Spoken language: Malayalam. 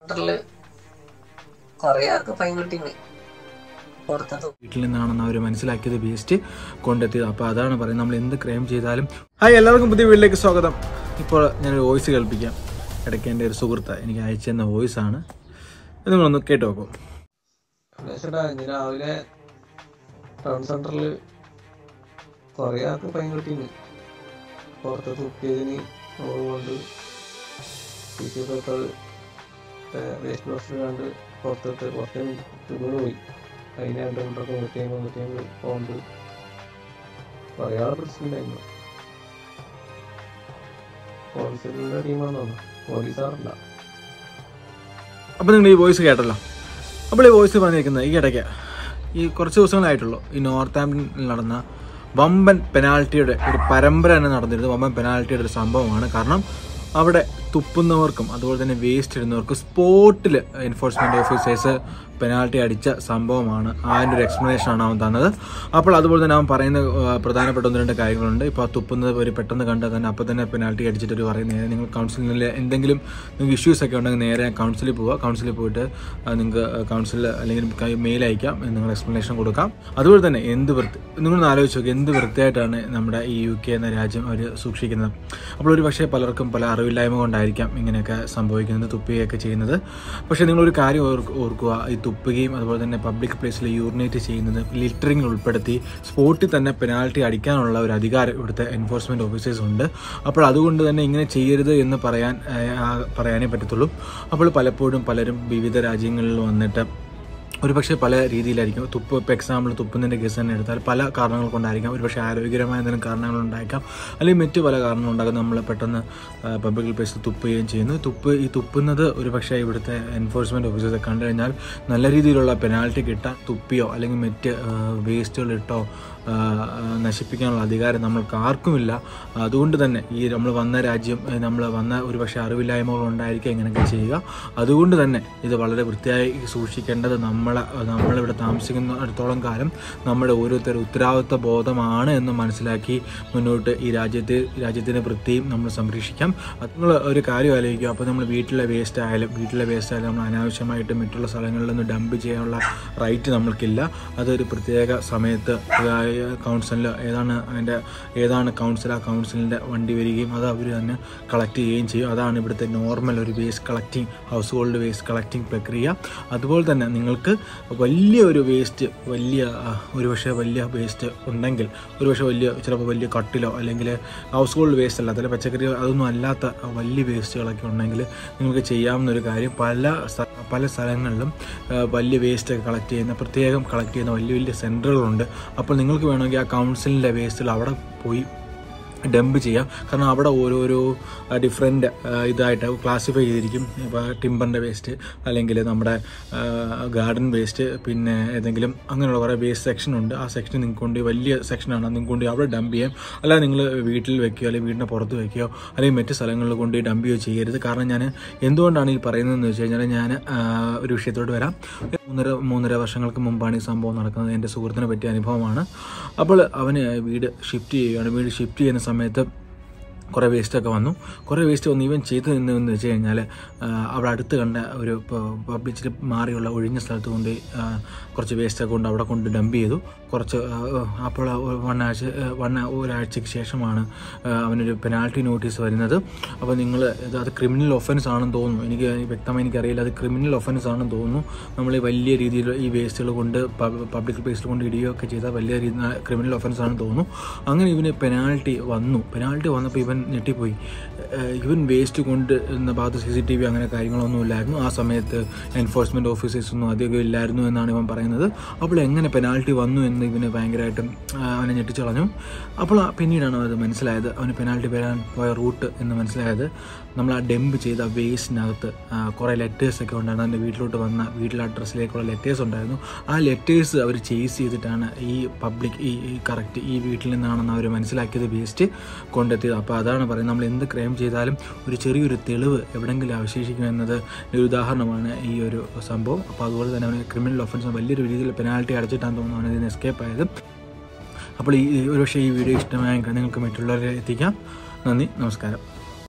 സെന്ററില് കൊറേ ആൾക്ക് ഫൈൻ കിട്ടിന് പുറത്തത് വീട്ടിൽ നിന്നാണെന്ന് അവർ മനസ്സിലാക്കിയത് വേസ്റ്റ് കൊണ്ടെത്തിയത് അപ്പോൾ അതാണ് പറയുന്നത് നമ്മൾ എന്ത് ക്രൈം ചെയ്താലും ഹായ് എല്ലാവർക്കും പുതിയ വീട്ടിലേക്ക് സ്വാഗതം ഇപ്പോൾ ഞാനൊരു വോയിസ് കേൾപ്പിക്കാം ഇടയ്ക്ക് എൻ്റെ ഒരു സുഹൃത്ത് എനിക്ക് അയച്ചു തന്ന വോയിസ് ആണ് ഇത് നിങ്ങളൊന്ന് കേട്ട് നോക്കും ചേട്ടാ ഇന്ന് രാവിലെ ടൗൺ സെന്ററിൽ കൊറേ ആൾക്ക് ഫൈൻ കിട്ടിന് പുറത്ത് തുപ്പിയതിന് കൊണ്ട് ടിഷ്യൂ പേപ്പർ വേസ്റ്റ് ബോക്സ് കണ്ട് പുറത്തിട്ട് പുറത്തെ വീണ് പോയി അതിന് രണ്ട് കൊണ്ടൊക്കെ നൂറ്റി അമ്പത് നൂറ്റി അമ്പത് പൗണ്ട് കുറേ ആൾ പ്രശ്നമില്ലായിരുന്നു കോൺസിലിന്റെ ടീമാണെന്ന് തോന്നുന്നു പോലീസാറില്ല അപ്പോൾ നിങ്ങൾ ഈ വോയിസ് കേട്ടല്ലോ അപ്പോൾ ഈ വോയിസ് പറഞ്ഞിരിക്കുന്നത് ഈ ഇടയ്ക്ക് ഈ കുറച്ച് ദിവസങ്ങളായിട്ടുള്ളൂ ഈ നോർത്ത് ആംപ്ടണിൽ നടന്ന വമ്പൻ പെനാൽറ്റിയുടെ ഒരു പരമ്പര തന്നെ നടന്നിരുന്നത് വമ്പൻ പെനാൽറ്റിയുടെ ഒരു സംഭവമാണ് കാരണം അവിടെ തുപ്പുന്നവർക്കും അതുപോലെ തന്നെ വേസ്റ്റ് ഇടുന്നവർക്കും സ്പോട്ടിൽ എൻഫോഴ്സ്മെന്റ് ഓഫീസേഴ്സ് പെനാൽറ്റി അടിച്ച സംഭവമാണ് അതിൻ്റെ ഒരു എക്സ്പ്ലനേഷൻ ആണ് അവൻ തന്നത് അപ്പോൾ അതുപോലെ തന്നെ അവൻ പറയുന്ന ആ, പ്രധാനപ്പെട്ട ഒന്ന് രണ്ട് കാര്യങ്ങളുണ്ട് ഇപ്പോൾ ആ തുപ്പുന്നത് ഒരു പെട്ടെന്ന് കണ്ടാൽ തന്നെ അപ്പോൾ തന്നെ പെനാൽറ്റി അടിച്ചിട്ട് ഒരു പറയും നേരെ നിങ്ങൾ കൗൺസിലിൽ എന്തെങ്കിലും നിങ്ങൾക്ക് ഇഷ്യൂസ് ഒക്കെ ഉണ്ടെങ്കിൽ നേരെ കൗൺസിലിൽ പോവുക കൗൺസിലിൽ പോയിട്ട് ആ, നിങ്ങൾക്ക് കൗൺസിലിൽ അല്ലെങ്കിൽ മെയിൽ അയക്കാം നിങ്ങൾ എക്സ്പ്ലനേഷൻ കൊടുക്കാം അതുപോലെ തന്നെ എന്ത് വൃത്തി നിങ്ങളൊന്ന് ആലോചിച്ച് നോക്കി എന്ത് വൃത്തിയായിട്ടാണ് നമ്മുടെ ഈ യു കെ എന്ന രാജ്യം അവർ സൂക്ഷിക്കുന്നത് അപ്പോൾ ഒരു പക്ഷേ പലർക്കും പല അറിവില്ലായ്മ കൊണ്ടായിരിക്കാം ഇങ്ങനെയൊക്കെ സംഭവിക്കുന്നത് തുപ്പുകയൊക്കെ ചെയ്യുന്നത് പക്ഷേ നിങ്ങളൊരു കാര്യം ഓർക്ക് ഓർക്കുക ഈ തുപ്പുകയും അതുപോലെ തന്നെ പബ്ലിക് പ്ലേസിൽ യൂറിനേറ്റ് ചെയ്യുന്നത് ലിറ്ററിംഗ് ഉൾപ്പെടുത്തി സ്പോട്ടിൽ തന്നെ പെനാൽറ്റി അടിക്കാനുള്ള ഒരു അധികാരം ഇവിടുത്തെ എൻഫോഴ്സ്മെന്റ് ഓഫീസേഴ്സ് ഉണ്ട് അപ്പോൾ അതുകൊണ്ട് തന്നെ ഇങ്ങനെ ചെയ്യരുത് എന്ന് പറയാൻ ഏഹ്, ആ, പറയാനേ പറ്റത്തുള്ളൂ അപ്പോൾ പലപ്പോഴും പലരും വിവിധ രാജ്യങ്ങളിൽ വന്നിട്ട് ഒരുപക്ഷെ പല രീതിയിലായിരിക്കും തുപ്പ് ഇപ്പോൾ എക്സാമ്പിൾ തുപ്പുന്നതിൻ്റെ കേസ് തന്നെ എടുത്താൽ പല കാരണങ്ങൾ കൊണ്ടായിരിക്കാം ഒരുപക്ഷെ ആരോഗ്യകരമായ എന്തെങ്കിലും കാരണങ്ങൾ ഉണ്ടായിരിക്കാം അല്ലെങ്കിൽ മറ്റു പല കാരണങ്ങളുണ്ടാകും നമ്മൾ പെട്ടെന്ന് പബ്ലിക് പ്ലേസിൽ തുപ്പുകയും ചെയ്യുന്നു തുപ്പ് ഈ തുപ്പുന്നത് ഒരുപക്ഷെ ഇവിടുത്തെ എൻഫോഴ്സ്മെൻറ്റ് ഓഫീസേഴ്സ് കണ്ടു കഴിഞ്ഞാൽ നല്ല രീതിയിലുള്ള പെനാൽറ്റി കിട്ടാൻ തുപ്പിയോ അല്ലെങ്കിൽ മറ്റ് വേസ്റ്റുകൾ ഇട്ടോ ആ, ആ, നശിപ്പിക്കാനുള്ള അധികാരം നമ്മൾക്ക് ആർക്കുമില്ല അതുകൊണ്ട് തന്നെ ഈ നമ്മൾ വന്ന രാജ്യം നമ്മൾ വന്ന ഒരുപക്ഷെ അറിവില്ലായ്മകൾ ഉണ്ടായിരിക്കുക ഇങ്ങനെയൊക്കെ ചെയ്യുക അതുകൊണ്ട് തന്നെ ഇത് വളരെ വൃത്തിയായി സൂക്ഷിക്കേണ്ടത് നമ്മളെ നമ്മളിവിടെ താമസിക്കുന്നിടത്തോളം കാലം നമ്മുടെ ഓരോരുത്തരും ഉത്തരവാദിത്വ ബോധമാണ് എന്ന് മനസ്സിലാക്കി മുന്നോട്ട് ഈ രാജ്യത്തെ രാജ്യത്തിൻ്റെ വൃത്തിയും നമ്മൾ സംരക്ഷിക്കാം അത് നിങ്ങൾ ഒരു കാര്യം ആലോചിക്കുക അപ്പോൾ നമ്മൾ വീട്ടിലെ വേസ്റ്റ് ആയാലും വീട്ടിലെ വേസ്റ്റ് ആയാലും നമ്മൾ അനാവശ്യമായിട്ട് മറ്റുള്ള സ്ഥലങ്ങളിൽ നിന്ന് ഡംപ് ചെയ്യാനുള്ള റൈറ്റ് നമ്മൾക്കില്ല അതൊരു പ്രത്യേക സമയത്ത് കൗൺസിലിൽ ഏതാണ് അതിൻ്റെ ഏതാണ് കൗൺസിൽ ആ കൗൺസിലിൻ്റെ വണ്ടി വരികയും അത് അവർ തന്നെ കളക്ട് ചെയ്യുകയും ചെയ്യും അതാണ് ഇവിടുത്തെ നോർമൽ ഒരു waste collecting household waste collecting പ്രക്രിയ അതുപോലെ തന്നെ നിങ്ങൾക്ക് വലിയ ഒരു വേസ്റ്റ് വലിയ ആ, ഒരുപക്ഷെ വലിയ വേസ്റ്റ് ഉണ്ടെങ്കിൽ ഒരുപക്ഷെ വലിയ ചിലപ്പോൾ വലിയ കട്ടിലോ അല്ലെങ്കിൽ ഹൗസ് ഹോൾഡ് വേസ്റ്റ് അല്ലാത്ത അല്ലെങ്കിൽ പച്ചക്കറി അതൊന്നും അല്ലാത്ത വലിയ വേസ്റ്റുകളൊക്കെ ഉണ്ടെങ്കിൽ നിങ്ങൾക്ക് ചെയ്യാവുന്ന ഒരു കാര്യം പല സ്ഥ- പല സ്ഥലങ്ങളിലും ആ, വലിയ വേസ്റ്റ് ഒക്കെ കളക്ട് ചെയ്യുന്ന പ്രത്യേകം കളക്ട് ചെയ്യുന്ന വലിയ വലിയ സെൻറ്ററുകളുണ്ട് അപ്പോൾ നിങ്ങൾക്ക് വേണമെങ്കിൽ ആ കൗൺസിലിൻ്റെ വേസ്റ്റുകൾ അവിടെ പോയി ഡംപ് ചെയ്യാം കാരണം അവിടെ ഓരോരോ ഡിഫറെൻറ്റ് ഇതായിട്ട് ക്ലാസിഫൈ ചെയ്തിരിക്കും ഇപ്പോൾ ടിമ്പറിൻ്റെ വേസ്റ്റ് അല്ലെങ്കിൽ നമ്മുടെ ഗാർഡൻ വേസ്റ്റ് പിന്നെ ഏതെങ്കിലും അങ്ങനെയുള്ള കുറേ വേസ്റ്റ് സെക്ഷൻ ഉണ്ട് ആ സെക്ഷൻ നിങ്ങൾക്ക് കൊണ്ട് വലിയ സെക്ഷനാണ് നിങ്ങൾക്ക് കൊണ്ട് അവിടെ ഡംപ് ചെയ്യാം അല്ലാതെ നിങ്ങൾ വീട്ടിൽ വെക്കുകയോ അല്ലെങ്കിൽ വീടിൻ്റെ പുറത്ത് വെക്കുകയോ അല്ലെങ്കിൽ മറ്റ് സ്ഥലങ്ങളിൽ കൊണ്ട് ഡംപ് ചെയ്യുകയോ ചെയ്യരുത് കാരണം ഞാൻ എന്തുകൊണ്ടാണ് ഈ പറയുന്നതെന്ന് വെച്ച് കഴിഞ്ഞാൽ ഞാൻ ഒരു വിഷയത്തോട് വരാം മൂന്നര മൂന്നര വർഷങ്ങൾക്ക് മുമ്പാണ് ഈ സംഭവം നടക്കുന്നത് എൻ്റെ സുഹൃത്തിനെ പറ്റിയ അനുഭവമാണ് അപ്പോൾ അവന് വീട് ഷിഫ്റ്റ് ചെയ്യുകയാണ് വീട് ഷിഫ്റ്റ് ചെയ്യുന്ന സമയത്ത് കുറേ വേസ്റ്റൊക്കെ വന്നു കുറേ വേസ്റ്റ് വന്നു ഇവൻ ചെയ്തു എന്ന് വെച്ച് കഴിഞ്ഞാൽ അവിടെ അടുത്ത് കണ്ട ഒരു പബ്ലിച്ചിൽ മാറിയുള്ള ഒഴിഞ്ഞ സ്ഥലത്ത് കൊണ്ട് ആ, കുറച്ച് വേസ്റ്റൊക്കെ കൊണ്ട് അവിടെ കൊണ്ട് ഡംപ് ചെയ്തു കുറച്ച് ആ, അപ്പോൾ വൺ ആഴ്ച വൺ ഒരാഴ്ചയ്ക്ക് ശേഷമാണ് ആ, അവനൊരു പെനാൽറ്റി നോട്ടീസ് വരുന്നത് അപ്പോൾ നിങ്ങൾ ഇത് അത് ക്രിമിനൽ ഒഫൻസ് ആണെന്ന് തോന്നുന്നു എനിക്ക് വ്യക്തമായി എനിക്കറിയില്ല അത് ക്രിമിനൽ ഒഫൻസ് ആണെന്ന് തോന്നുന്നു നമ്മൾ ഈ വലിയ രീതിയിൽ ഈ വേസ്റ്റുകൾ കൊണ്ട് പബ്ലിക് പ്ലേസിൽ കൊണ്ട് ഇടുകയൊക്കെ ചെയ്താൽ വലിയ രീതിയിൽ ക്രിമിനൽ ഒഫൻസ് ആണെന്ന് തോന്നുന്നു അങ്ങനെ ഇവന് പെനാൽറ്റി വന്നു പെനാൽറ്റി വന്നപ്പോൾ ഇവൻ ഞെട്ടിപ്പോയി ഏഹ് ഇവൻ വേസ്റ്റ് കൊണ്ട് എന്ന ഭാഗത്ത് സി സി ടി വി അങ്ങനെ കാര്യങ്ങളൊന്നും ഇല്ലായിരുന്നു ആ സമയത്ത് എൻഫോഴ്സ്മെൻറ്റ് ഓഫീസേഴ്സ് ഒന്നും അധികം ഇല്ലായിരുന്നു എന്നാണ് ഇവൻ പറയുന്നത് അപ്പോൾ എങ്ങനെ പെനാൽറ്റി വന്നു എന്ന് ഇവന് ഭയങ്കരമായിട്ടും ആ, അവനെ ഞെട്ടിച്ചു കളഞ്ഞു അപ്പോൾ ആ പിന്നീടാണ് അത് മനസ്സിലായത് അവന് പെനാൽറ്റി വരാൻ പോയ റൂട്ട് എന്ന് മനസ്സിലായത് നമ്മൾ ആ ഡെമ്പ് ചെയ്ത വേസ്റ്റിനകത്ത് കുറേ ലെറ്റേഴ്സൊക്കെ ഉണ്ടായിരുന്നു എൻ്റെ വീട്ടിലോട്ട് വന്ന വീട്ടിലെ അഡ്രസ്സിലേക്കുള്ള ലെറ്റേഴ്സ് ഉണ്ടായിരുന്നു ആ ലെറ്റേഴ്സ് അവർ ചേസ് ചെയ്തിട്ടാണ് ഈ പബ്ലിക് ഈ ഈ കറക്റ്റ് ഈ വീട്ടിൽ നിന്നാണെന്ന് അവർ മനസ്സിലാക്കിയത് വേസ്റ്റ് കൊണ്ടെത്തിയത് അപ്പോൾ അതാണ് പറയുന്നത് നമ്മൾ എന്ത് ക്രൈം ചെയ്താലും ഒരു ചെറിയൊരു തെളിവ് എവിടെയെങ്കിലും അവശേഷിക്കുമെന്നത് ഒരു ഉദാഹരണമാണ് ഈ ഒരു സംഭവം അപ്പോൾ അതുപോലെ തന്നെ അവന് ക്രിമിനൽ ഒഫൻസ് വലിയൊരു രീതിയിൽ പെനാൽറ്റി അടച്ചിട്ടാന്ന് തോന്നുന്നു അവനതിൽ നിന്ന് എസ്കേപ്പ് ആയത് അപ്പോൾ ഈ ഒരു പക്ഷേ ഈ വീഡിയോ ഇഷ്ടമായെങ്കിൽ നിങ്ങൾക്ക് മറ്റുള്ളവരെ എത്തിക്കാം നന്ദി നമസ്കാരം